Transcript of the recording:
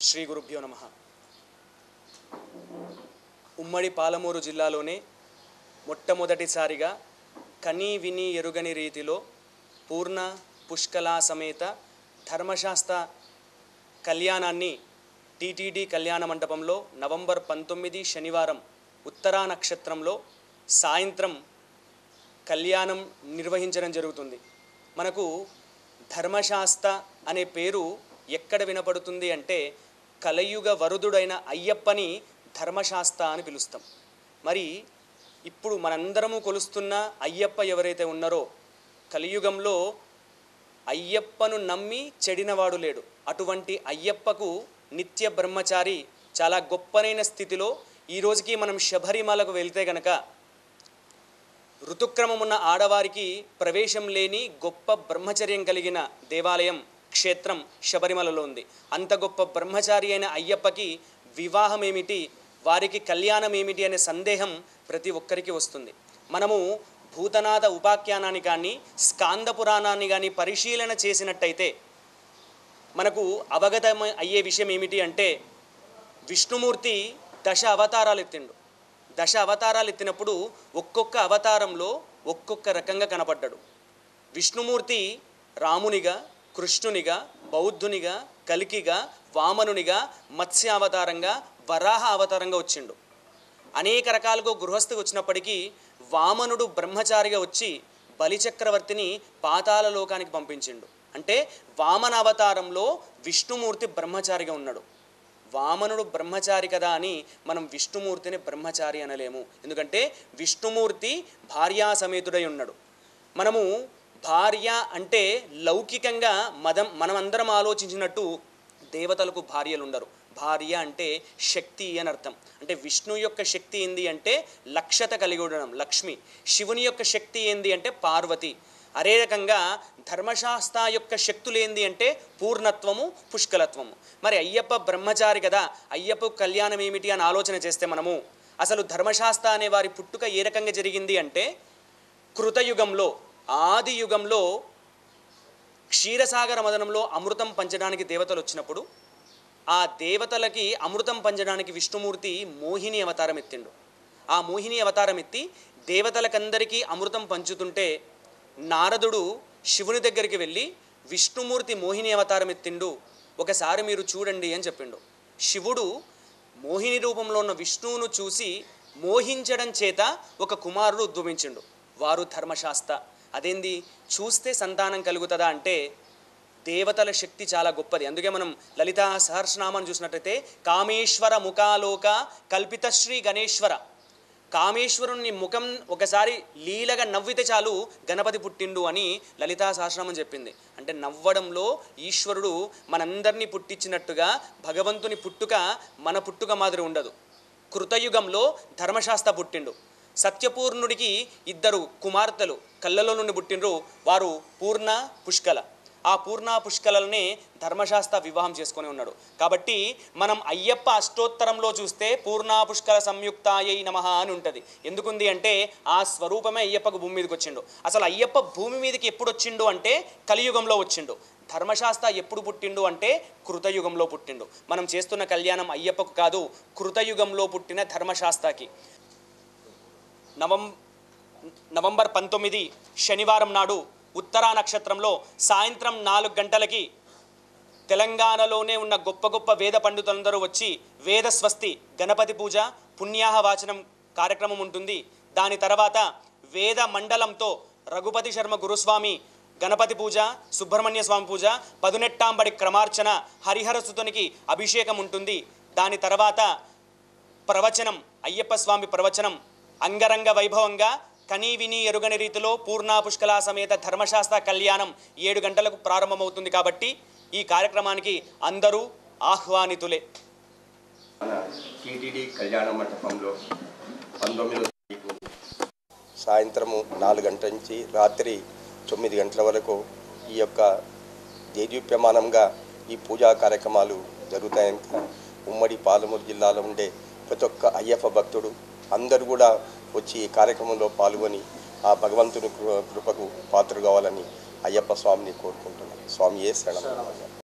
శ్రీ గురుభ్యో నమ ఉమ్మడి పాలమూరు జిల్లాలోనే మొట్టమొదటిసారిగా కనీ విని ఎరుగని రీతిలో పూర్ణ పుష్కలా సమేత ధర్మశాస్త్ర కళ్యాణాన్ని టీటీడీ కళ్యాణ మండపంలో నవంబర్ పంతొమ్మిది శనివారం ఉత్తరా నక్షత్రంలో సాయంత్రం కళ్యాణం నిర్వహించడం జరుగుతుంది మనకు ధర్మశాస్త్ర అనే పేరు ఎక్కడ వినపడుతుంది అంటే కలయుగ వరుదుడైన అయ్యప్పని ధర్మశాస్త్ర అని పిలుస్తాం మరి ఇప్పుడు మనందరము కొలుస్తున్న అయ్యప్ప ఎవరైతే ఉన్నారో కలియుగంలో అయ్యప్పను నమ్మి చెడినవాడు లేడు అటువంటి అయ్యప్పకు నిత్య బ్రహ్మచారి చాలా గొప్పనైన స్థితిలో ఈ రోజుకి మనం శబరిమలకు వెళ్తే గనక ఋతుక్రమం ఉన్న ఆడవారికి ప్రవేశం లేని గొప్ప బ్రహ్మచర్యం కలిగిన దేవాలయం క్షేత్రం శబరిమలలో ఉంది అంత గొప్ప బ్రహ్మచారి అయిన అయ్యప్పకి వివాహం ఏమిటి వారికి కళ్యాణం ఏమిటి అనే సందేహం ప్రతి ఒక్కరికి వస్తుంది మనము భూతనాథ ఉపాఖ్యానాన్ని కానీ స్కాంద పురాణాన్ని కానీ పరిశీలన చేసినట్టయితే మనకు అవగతం అయ్యే విషయం ఏమిటి అంటే విష్ణుమూర్తి దశ అవతారాలు ఎత్తిండు దశ అవతారాలు ఎత్తినప్పుడు ఒక్కొక్క అవతారంలో ఒక్కొక్క రకంగా కనపడ్డాడు విష్ణుమూర్తి రామునిగా కృష్ణునిగా బౌద్ధునిగా కలికిగా వామనునిగా మత్స్య అవతారంగా వరాహ అవతారంగా వచ్చిండు అనేక రకాలుగా గృహస్థికి వచ్చినప్పటికీ వామనుడు బ్రహ్మచారిగా వచ్చి బలిచక్రవర్తిని పాతాల లోకానికి పంపించిండు అంటే వామన అవతారంలో విష్ణుమూర్తి బ్రహ్మచారిగా ఉన్నాడు వామనుడు బ్రహ్మచారి కదా అని మనం విష్ణుమూర్తిని బ్రహ్మచారి అనలేము ఎందుకంటే విష్ణుమూర్తి భార్యా సమేతుడై ఉన్నాడు మనము భార్య అంటే లౌకికంగా మదం మనమందరం ఆలోచించినట్టు దేవతలకు భార్యలు ఉండరు భార్య అంటే శక్తి అని అర్థం అంటే విష్ణు యొక్క శక్తి ఏంది అంటే లక్షత కలిగి ఉండడం లక్ష్మి శివుని యొక్క శక్తి ఏంది అంటే పార్వతి అదే రకంగా ధర్మశాస్త్ర యొక్క శక్తులు ఏంది అంటే పూర్ణత్వము పుష్కలత్వము మరి అయ్యప్ప బ్రహ్మచారి కదా అయ్యప్ప కళ్యాణం ఏమిటి అని ఆలోచన చేస్తే మనము అసలు ధర్మశాస్త్ర అనే వారి పుట్టుక ఏ రకంగా జరిగింది అంటే కృతయుగంలో ఆది యుగంలో క్షీరసాగర మదనంలో అమృతం పంచడానికి దేవతలు వచ్చినప్పుడు ఆ దేవతలకి అమృతం పంచడానికి విష్ణుమూర్తి మోహిని అవతారం ఎత్తిండు ఆ మోహిని అవతారం ఎత్తి దేవతలకందరికీ అమృతం పంచుతుంటే నారదుడు శివుని దగ్గరికి వెళ్ళి విష్ణుమూర్తి మోహిని అవతారం ఎత్తిండు ఒకసారి మీరు చూడండి అని చెప్పిండు శివుడు మోహిని రూపంలో ఉన్న విష్ణువును చూసి మోహించడం చేత ఒక కుమారుడు ఉద్భవించిండు వారు ధర్మశాస్త్ర అదేంది చూస్తే సంతానం కలుగుతుందా అంటే దేవతల శక్తి చాలా గొప్పది అందుకే మనం లలితా సహస్రనామాన్ని చూసినట్టయితే కామేశ్వర ముఖాలోక కల్పిత శ్రీ గణేశ్వర కామేశ్వరుని ముఖం ఒకసారి లీలగా నవ్వితే చాలు గణపతి పుట్టిండు అని లలితా సహస్రనామం చెప్పింది అంటే నవ్వడంలో ఈశ్వరుడు మనందరినీ పుట్టించినట్టుగా భగవంతుని పుట్టుక మన పుట్టుక మాదిరి ఉండదు కృతయుగంలో ధర్మశాస్త్ర పుట్టిండు సత్యపూర్ణుడికి ఇద్దరు కుమార్తెలు కళ్ళలో నుండి పుట్టిండ్రు వారు పూర్ణ పుష్కల ఆ పూర్ణ పుష్కలనే ధర్మశాస్త్ర వివాహం చేసుకొని ఉన్నాడు కాబట్టి మనం అయ్యప్ప అష్టోత్తరంలో చూస్తే పూర్ణ పుష్కల సంయుక్తాయై నమ అని ఉంటుంది ఎందుకుంది అంటే ఆ స్వరూపమే అయ్యప్పకు భూమి మీదకి వచ్చిండు అసలు అయ్యప్ప భూమి మీదకి ఎప్పుడు వచ్చిండు అంటే కలియుగంలో వచ్చిండు ధర్మశాస్త్ర ఎప్పుడు పుట్టిండు అంటే కృతయుగంలో పుట్టిండు మనం చేస్తున్న కళ్యాణం అయ్యప్పకు కాదు కృతయుగంలో పుట్టిన ధర్మశాస్త్రకి నవం నవంబర్ పంతొమ్మిది శనివారం నాడు ఉత్తరా నక్షత్రంలో సాయంత్రం నాలుగు గంటలకి తెలంగాణలోనే ఉన్న గొప్ప గొప్ప వేద పండితులందరూ వచ్చి వేద స్వస్తి గణపతి పూజ పుణ్యాహ వాచనం కార్యక్రమం ఉంటుంది దాని తర్వాత వేద మండలంతో రఘుపతి శర్మ గురుస్వామి గణపతి పూజ సుబ్రహ్మణ్య స్వామి పూజ పదునెట్టాంబడి క్రమార్చన హరిహర సుతునికి అభిషేకం ఉంటుంది దాని తర్వాత ప్రవచనం అయ్యప్ప స్వామి ప్రవచనం అంగరంగ వైభవంగా కనీ విని ఎరుగని రీతిలో పూర్ణ పుష్కల సమేత ధర్మశాస్త్ర కళ్యాణం ఏడు గంటలకు ప్రారంభమవుతుంది కాబట్టి ఈ కార్యక్రమానికి అందరూ ఆహ్వానితులే మన టీటీడీ కళ్యాణ మండపంలో పంతొమ్మిదో తారీఖు సాయంత్రము నాలుగు గంటల నుంచి రాత్రి తొమ్మిది గంటల వరకు ఈ యొక్క దేదీప్యమానంగా ఈ పూజా కార్యక్రమాలు జరుగుతాయని ఉమ్మడి పాలమూరు జిల్లాలో ఉండే ప్రతి ఒక్క అయ్యప్ప భక్తుడు అందరూ కూడా వచ్చి ఈ కార్యక్రమంలో పాల్గొని ఆ భగవంతుని కృ- కృపకు పాత్ర కావాలని అయ్యప్ప స్వామిని కోరుకుంటున్నాను స్వామి ఏ శరణం